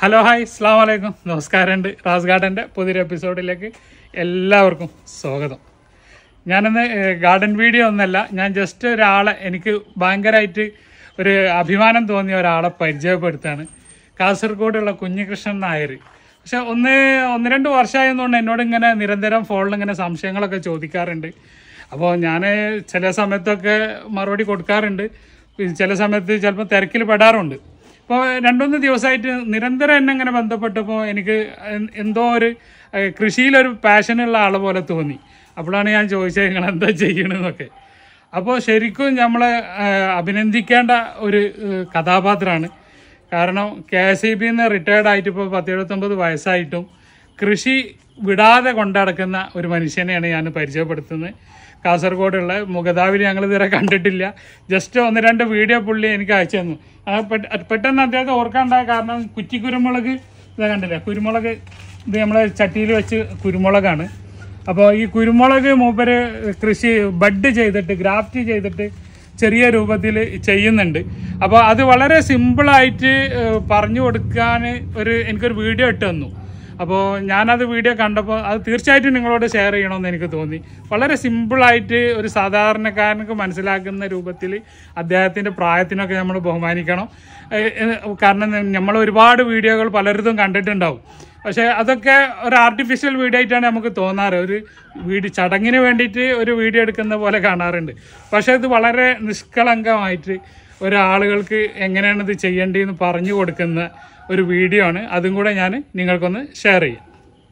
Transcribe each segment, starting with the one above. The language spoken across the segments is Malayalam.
ഹലോ ഹായ് അസ്സാം വലൈക്കും നമസ്കാരമുണ്ട് റാസ് ഗാർഡൻ്റെ പുതിയൊരു എപ്പിസോഡിലേക്ക് എല്ലാവർക്കും സ്വാഗതം ഞാനിന്ന് ഏഹ്, ഗാർഡൻ വീഡിയോ ഒന്നല്ല ഞാൻ ജസ്റ്റ് ഒരാളെ എനിക്ക് ഭയങ്കരമായിട്ട് ഒരു അഭിമാനം തോന്നിയ ഒരാളെ പരിചയപ്പെടുത്താണ് കാസർഗോഡുള്ള കുഞ്ഞികൃഷ്ണൻ നായർ പക്ഷെ ഒന്ന് ഒന്ന് രണ്ട് വർഷമായതുകൊണ്ട് എന്നോട് ഇങ്ങനെ നിരന്തരം ഫോണിൽ ഇങ്ങനെ സംശയങ്ങളൊക്കെ ചോദിക്കാറുണ്ട് അപ്പോൾ ഞാൻ ചില സമയത്തൊക്കെ മറുപടി കൊടുക്കാറുണ്ട് ചില സമയത്ത് ചിലപ്പോൾ തിരക്കിൽ പെടാറുണ്ട് ഇപ്പോൾ രണ്ടുമൂന്ന് ദിവസമായിട്ട് നിരന്തരം എന്നെ ഇങ്ങനെ ബന്ധപ്പെട്ടപ്പോൾ എനിക്ക് എൻ- എന്തോ ഒരു ഏഹ്, കൃഷിയിലൊരു പാഷനുള്ള ആളെ പോലെ തോന്നി അപ്പോഴാണ് ഞാൻ ചോദിച്ചത് നിങ്ങൾ എന്താ ചെയ്യണമെന്നൊക്കെ അപ്പോൾ ശരിക്കും നമ്മൾ അഭിനന്ദിക്കേണ്ട ഒരു ഏഹ്, കഥാപാത്രമാണ് കാരണം കെ എസ് ഇ ബിന്ന് റിട്ടയർഡ് ആയിട്ട് ഇപ്പോൾ പത്ത് എഴുപത്തൊമ്പത് വയസ്സായിട്ടും കൃഷി വിടാതെ കൊണ്ടടക്കുന്ന ഒരു മനുഷ്യനെയാണ് ഞാൻ പരിചയപ്പെടുത്തുന്നത് കാസർഗോഡുള്ള മുഖതാവിൽ ഞങ്ങൾ ഇതുവരെ കണ്ടിട്ടില്ല ജസ്റ്റ് ഒന്ന് രണ്ട് വീഡിയോ പുള്ളി എനിക്ക് അയച്ചു തന്നു ആ പെട്ട- പെട്ടെന്ന് അദ്ദേഹത്തെ ഓർക്കാണ്ടായ കാരണം കുറ്റി കുരുമുളക് ഇത് കണ്ടില്ല കുരുമുളക് ഇത് നമ്മളെ ചട്ടിയിൽ വെച്ച് കുരുമുളകാണ് അപ്പോൾ ഈ കുരുമുളക് മൂപ്പര് കൃഷി ബഡ് ചെയ്തിട്ട് ഗ്രാഫ്റ്റ് ചെയ്തിട്ട് ചെറിയ രൂപത്തിൽ ചെയ്യുന്നുണ്ട് അപ്പോൾ അത് വളരെ സിമ്പിളായിട്ട് ഏഹ്, പറഞ്ഞു കൊടുക്കാൻ ഒരു എനിക്കൊരു വീഡിയോ ഇട്ട് തന്നു അപ്പോൾ ഞാനത് വീഡിയോ കണ്ടപ്പോൾ അത് തീർച്ചയായിട്ടും നിങ്ങളോട് ഷെയർ ചെയ്യണമെന്ന് എനിക്ക് തോന്നി വളരെ സിമ്പിളായിട്ട് ഒരു സാധാരണക്കാരനക്ക് മനസ്സിലാക്കുന്ന രൂപത്തിൽ അദ്ദേഹത്തിൻ്റെ പ്രായത്തിനൊക്കെ നമ്മൾ ബഹുമാനിക്കണം ഏഹ്, ഏഹ്, കാരണം നമ്മൾ ഒരുപാട് വീഡിയോകൾ പലരിതും കണ്ടിട്ടുണ്ടാവും പക്ഷേ അതൊക്കെ ഒരു ആർട്ടിഫിഷ്യൽ വീഡിയോ ആയിട്ടാണ് നമുക്ക് തോന്നാറ് ഒരു വീഡിയോ ചടങ്ങിന് വേണ്ടിയിട്ട് ഒരു വീഡിയോ എടുക്കുന്ന പോലെ കാണാറുണ്ട് പക്ഷേ ഇത് വളരെ നിഷ്കളങ്കമായിട്ട് ഒരാളുകൾക്ക് എങ്ങനെയാണ് ഇത് ചെയ്യേണ്ടതെന്ന് പറഞ്ഞു കൊടുക്കുന്ന ഒരു വീഡിയോ ആണ് അതും കൂടെ ഞാൻ നിങ്ങൾക്കൊന്ന് ഷെയർ ചെയ്യാം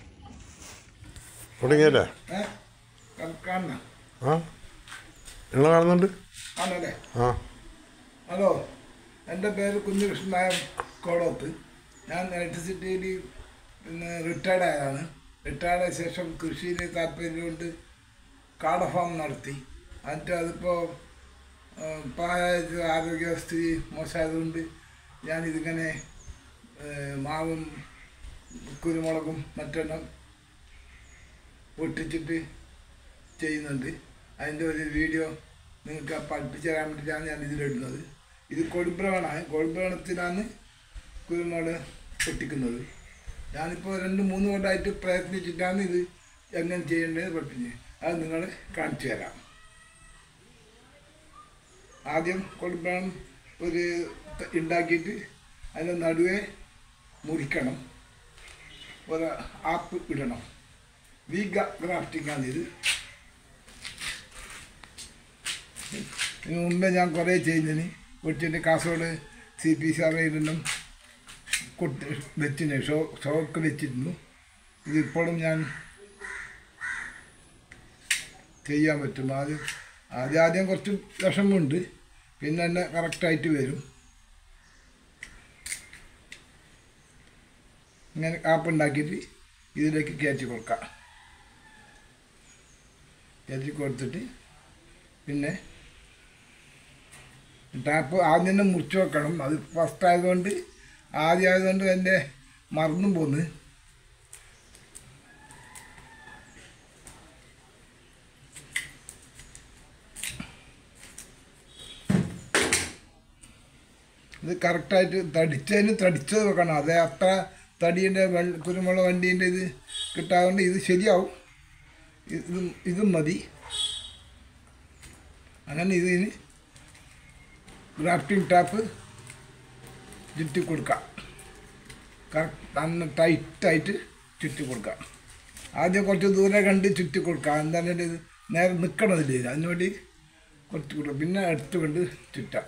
തുടങ്ങിയല്ലേ ഏ? ക- കാണണം ആ നിങ്ങൾ കാണുന്നുണ്ട് ആണല്ലേ ആ ഹലോ എൻ്റെ പേര് കുഞ്ഞികൃഷ്ണൻ നായർ കോടോത്ത് ഞാൻ ഇലക്ട്രിസിറ്റിയിൽ പിന്നെ റിട്ടയർഡ് ആയതാണ് റിട്ടയർഡ് ആയ ശേഷം കൃഷിയിൽ താല്പര്യം കൊണ്ട് കാട ഫാം നടത്തി എന്നിട്ട് അതിപ്പോൾ പ്രായ ആരോഗ്യസ്ഥിതി മോശമായതുകൊണ്ട് ഞാനിതിങ്ങനെ ഏ, മാവും കുരുമുളകും മറ്റെണ്ണം പൊട്ടിച്ചിട്ട് ചെയ്യുന്നുണ്ട് അതിൻ്റെ ഒരു വീഡിയോ നിങ്ങൾക്ക് പഠിപ്പിച്ചു തരാൻ വേണ്ടിയിട്ടാണ് ഞാൻ ഇതിലിടുന്നത് ഇത് കൊടിബ്രവണമാണ് കൊടിബ്രവണത്തിലാണ് കുരുമുളക് പൊട്ടിക്കുന്നത് ഞാനിപ്പോൾ രണ്ട് മൂന്ന് കൊല്ലമായിട്ട് പ്രയത്നിച്ചിട്ടാണ് ഇത് എങ്ങനെ ചെയ്യേണ്ടത് പഠിപ്പിച്ചത് അത് നിങ്ങൾ കാണിച്ചു തരാം ആദ്യം കൊടിബ്രവണം ഒരു ത- ഉണ്ടാക്കിയിട്ട് അതിൻ്റെ നടുവേ മുറിക്കണം ഒരു ആപ്പ് ഇടണം വി ഗ്രാഫ്റ്റിംഗ് ആണ് ഇത് ഇതിന് മുമ്പേ ഞാൻ കുറേ ചെയ്യുന്നതിന് കൊച്ചിൻ്റെ കാസർഗോഡ് സി പി സാറയിലെല്ലാം കൊട്ട് വെച്ചിന് ഷോ ഷോക്ക് വെച്ചിരുന്നു ഇതിപ്പോഴും ഞാൻ ചെയ്യാൻ പറ്റും ആദ്യം ആദ്യം ആദ്യം കുറച്ച് വിഷമമുണ്ട് പിന്നെ തന്നെ കറക്റ്റായിട്ട് വരും ഇങ്ങനെ ആപ്പ് ഉണ്ടാക്കിയിട്ട് ഇതിലേക്ക് കയറ്റി കൊടുക്കാം കയറ്റി കൊടുത്തിട്ട് പിന്നെ ടാപ്പ് ആദ്യം തന്നെ മുറിച്ച് വെക്കണം അത് ഫസ്റ്റ് ആയതുകൊണ്ട് ആദ്യം ആയതുകൊണ്ട് എൻ്റെ മറന്നും പോന്ന് ഇത് കറക്റ്റായിട്ട് തടിച്ചതിന് തടിച്ചത് വെക്കണം അതേ അത്ര തടീൻ്റെ വെള്ള കുരുമുളക് വണ്ടീൻ്റെ ഇത് കിട്ടാതുകൊണ്ട് ഇത് ശരിയാവും ഇതും ഇതും മതി അങ്ങനെ ഇതിന് ഗ്രാഫ്റ്റിംഗ് ടാപ്പ് ചുറ്റി കൊടുക്കാം കറക്റ്റ് നല്ല ടൈറ്റായിട്ട് ചുറ്റി കൊടുക്കാം ആദ്യം കുറച്ച് ദൂരെ കണ്ട് ചുറ്റി കൊടുക്കാം എന്താണ് ഇത് നേരെ നിൽക്കണതില്ല അതിനുവേണ്ടി കുറച്ച് കൊടുക്കാം പിന്നെ അടുത്ത് കൊണ്ട് ചുറ്റാം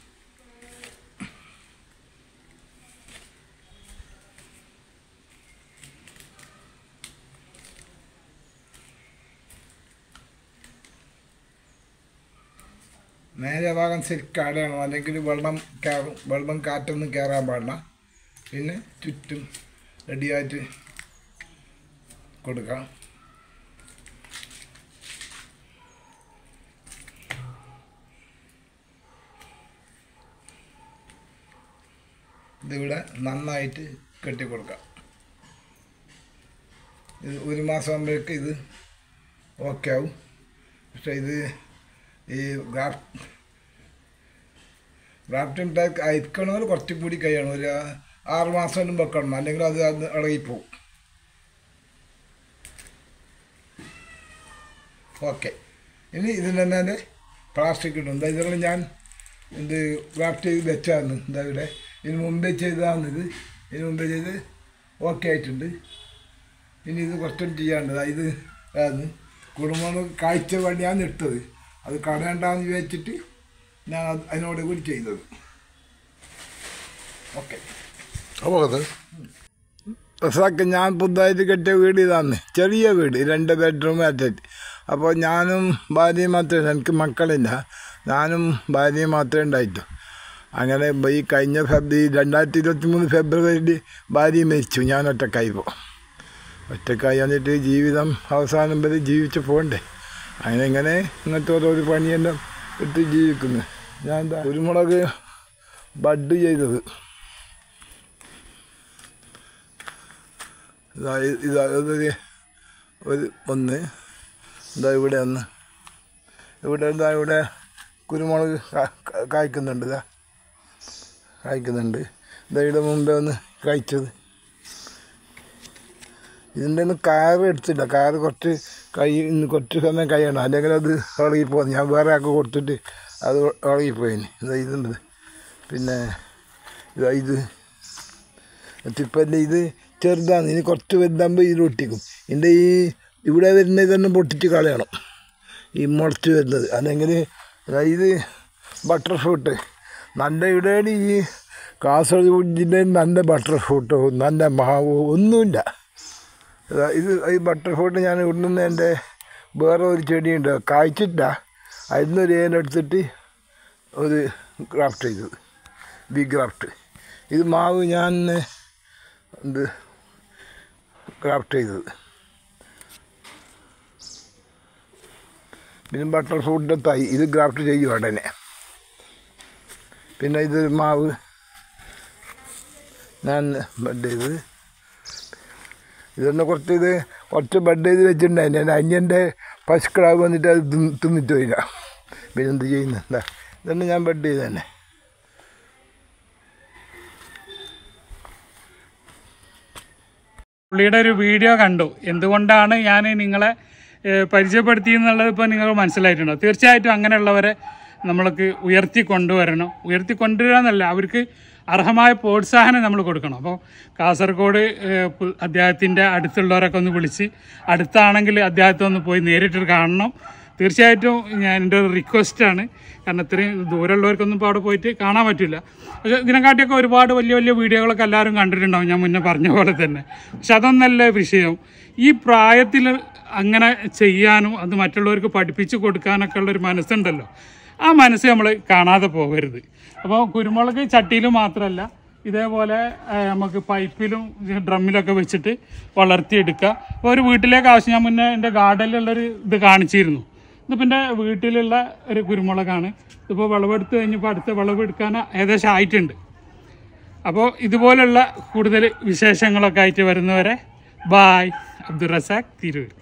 നേരെ ഭാഗം ശരിക്കും അടയണം അല്ലെങ്കിൽ വെള്ളം കയറും വെള്ളം കാറ്റൊന്നും കയറാൻ പാടില്ല പിന്നെ ചുറ്റും റെഡിയായിട്ട് കൊടുക്കാം ഇതിവിടെ നന്നായിട്ട് കെട്ടി കൊടുക്കാം ഇത് ഒരു മാസം ആകുമ്പോഴേക്ക് ഇത് ഓക്കെ ആവും പക്ഷേ ഇത് ഈ ഗ്രാഫ് ഗ്രാഫ്റ്റിംഗ് ടാക്ക് അയക്കണമെങ്കിൽ കുറച്ചും കൂടി കഴിയണം ഒരു ആറ് മാസം വെക്കണം അല്ലെങ്കിൽ അത് അത് ഇളകിപ്പോവും ഓക്കെ ഇനി ഇതിന് തന്നെ അതിൻ്റെ പ്ലാസ്റ്റിക് ഇടും എന്താ ഇതെല്ലാം ഞാൻ ഇത് ഗ്രാഫ്റ്റ് ചെയ്ത് വെച്ചാണ് എന്താ ഇവിടെ ഇതിന് മുമ്പേ ചെയ്തതാണ് ഇത് ഇതിന് മുമ്പേ ചെയ്ത് ഓക്കെ ആയിട്ടുണ്ട് ഇനി ഇത് കുറച്ചും ചെയ്യാണ്ട് ദാ ഇത് ആണ് കുടുംബം കാഴ്ച വേണ്ടിയാണ് ഇട്ടത് അത് കളയണ്ടെന്ന് വിചാരിച്ചിട്ട് ഞാൻ അത് അതിനോട് കൂടി ചെയ്തത് ഓക്കെ അപ്പോൾ അത് റസാക്ക് ഞാൻ പുതുതായിട്ട് കെട്ടിയ വീട് ഇതാണ് ചെറിയ വീട് രണ്ട് ബെഡ്റൂം അറ്റാച്ച് അപ്പോൾ ഞാനും ഭാര്യയും മാത്രമേ എനിക്ക് മക്കളില്ല ഞാനും ഭാര്യയും മാത്രമേ ഉണ്ടായിട്ടു അങ്ങനെ ഈ കഴിഞ്ഞ ഫെബ്രുവരി രണ്ടായിരത്തി ഇരുപത്തി മൂന്ന് ഫെബ്രുവരിയിൽ ഭാര്യ മരിച്ചു ഞാൻ ഒറ്റക്കായിപ്പോൾ ഒറ്റക്കായി വന്നിട്ട് ജീവിതം അവസാനം വരെ ജീവിച്ച് പോകണ്ടേ അങ്ങനെ ഇങ്ങനെ ഇങ്ങനത്തെ ഓരോ പണിയെല്ലാം എടുത്ത് ജീവിക്കുന്നു ഞാൻ എന്താ കുരുമുളക് ബഡ് ചെയ്തത് ഇതാ ഇ- ഇതാ ഇതൊരു ഒരു ഒന്ന് ഇതാ ഇവിടെ ഒന്ന് ഇവിടെ ഇതാ ഇവിടെ കുരുമുളക് കാ- കാ- കായ്ക്കുന്നുണ്ട് ഇതാ കായ്ക്കുന്നുണ്ട് ഇതാ ഇവിടെ മുമ്പേ ഒന്ന് കഴിച്ചത് ഇതിൻ്റെ ഒന്നും കയറ് എടുത്തില്ല കയറ് കുറച്ച് കൈ ഇന്ന് കുറച്ച് സമയം കഴിയണം അല്ലെങ്കിൽ അത് ഇളകിപ്പോകുന്നു ഞാൻ വേറെ ആൾക്ക് കൊടുത്തിട്ട് അത് ഇളകിപ്പോയിന് ഇതാ ഇതുണ്ട് പിന്നെ ഇതാ ഇത് തിപ്പല്ല ഇത് ചെറുതാണ് ഇനി കുറച്ച് വലുതാകുമ്പോൾ ഇതിൽ ഒട്ടിക്കും ഇതിൻ്റെ ഈ ഇവിടെ വരുന്ന ഇതൊന്നും പൊട്ടിച്ച് കളയണം ഈ മുളച്ച് വരുന്നത് അല്ലെങ്കിൽ ഇത് ബട്ടർ ഫ്രൂട്ട് നല്ല ഇവിടെ ഈ കാസർഗോഡ് ജില്ലയിൽ നല്ല ബട്ടർ ഫ്രൂട്ടോ നല്ല മാവോ ഒന്നുമില്ല ഇതാ ഇത് ഈ ബട്ടർ ഫ്രൂട്ട് ഞാൻ ഇവിടുന്ന് എൻ്റെ വേറെ ഒരു ചെടിയുണ്ട് കായ്ച്ചിട്ടില്ല അതിൽ ഒരു ഏലെടുത്തിട്ട് ഒരു ഗ്രാഫ്റ്റ് ചെയ്തത് ബി ഗ്രാഫ്റ്റ് ഇത് മാവ് ഞാൻ എന്ത് ക്രാഫ്റ്റ് ചെയ്തത് പിന്നെ ബട്ടർ ഫ്രൂട്ടിൻ്റെ തൈ ഇത് ഗ്രാഫ്റ്റ് ചെയ്യും ഉടനെ പിന്നെ ഇത് മാവ് ഞാൻ ബഡ് ചെയ്ത് ഇതൊന്ന് കുറച്ച് ഇത് കുറച്ച് ബഡ് ചെയ്ത് വെച്ചിട്ടുണ്ടായിരുന്നു എൻ്റെ അന്യൻ്റെ പശുക്കളാവ് വന്നിട്ട് അത് തിന്ന് തിന്നിട്ട് പോയില്ല പിന്നെ എന്ത് ചെയ്യുന്നത് എന്താ ഇതൊന്ന് ഞാൻ ബഡ് ചെയ്ത് തന്നെ പുള്ളിയുടെ ഒരു വീഡിയോ കണ്ടു എന്തുകൊണ്ടാണ് ഞാൻ നിങ്ങളെ ഏഹ്, പരിചയപ്പെടുത്തിയെന്നുള്ളത് ഇപ്പോൾ നിങ്ങൾ മനസ്സിലായിട്ടുണ്ടോ തീർച്ചയായിട്ടും അങ്ങനെയുള്ളവരെ നമ്മൾക്ക് ഉയർത്തി കൊണ്ടുവരണം ഉയർത്തി കൊണ്ടുവരിക എന്നല്ല അവർക്ക് അർഹമായ പ്രോത്സാഹനം നമ്മൾ കൊടുക്കണം അപ്പോൾ കാസർഗോഡ് ഏഹ്, പു- അദ്ദേഹത്തിൻ്റെ അടുത്തുള്ളവരൊക്കെ ഒന്ന് വിളിച്ച് അടുത്താണെങ്കിൽ അദ്ദേഹത്തെ ഒന്ന് പോയി നേരിട്ട് കാണണം തീർച്ചയായിട്ടും ഞാൻ എൻ്റെ ഒരു റിക്വസ്റ്റാണ് കാരണം ഇത്രയും ദൂരമുള്ളവർക്കൊന്നും ഇപ്പോൾ അവിടെ പോയിട്ട് കാണാൻ പറ്റില്ല പക്ഷേ ഇതിനെക്കാട്ടിയൊക്കെ ഒരുപാട് വലിയ വലിയ വീഡിയോകളൊക്കെ എല്ലാവരും കണ്ടിട്ടുണ്ടാവും ഞാൻ മുന്നേ പറഞ്ഞ പോലെ തന്നെ പക്ഷെ അതൊന്നല്ല വിഷയം ഈ പ്രായത്തിൽ അങ്ങനെ ചെയ്യാനും അത് മറ്റുള്ളവർക്ക് പഠിപ്പിച്ചു കൊടുക്കാനൊക്കെ ഉള്ളൊരു മനസ്സുണ്ടല്ലോ ആ മനസ്സ് നമ്മൾ കാണാതെ പോകരുത് അപ്പോൾ കുരുമുളക് ചട്ടിയിൽ മാത്രമല്ല ഇതേപോലെ ആ, നമുക്ക് പൈപ്പിലും ഡ്രമ്മിലൊക്കെ വെച്ചിട്ട് വളർത്തിയെടുക്കുക അപ്പോൾ ഒരു വീട്ടിലേക്ക് ആവശ്യം ഞാൻ മുന്നേ എൻ്റെ ഗാർഡനിലുള്ളൊരു ഇത് കാണിച്ചിരുന്നു ഇതിപ്പോൾ എൻ്റെ വീട്ടിലുള്ള ഒരു കുരുമുളകാണ് ഇതിപ്പോൾ വിളവെടുത്ത് കഴിഞ്ഞപ്പോൾ അടുത്ത വിളവെടുക്കാൻ ഏകദേശം ആയിട്ടുണ്ട് അപ്പോൾ ഇതുപോലുള്ള കൂടുതൽ വിശേഷങ്ങളൊക്കെ ആയിട്ട് വരുന്നവരെ ബായ് അബ്ദുൾ റസാഖ് തിരൂർ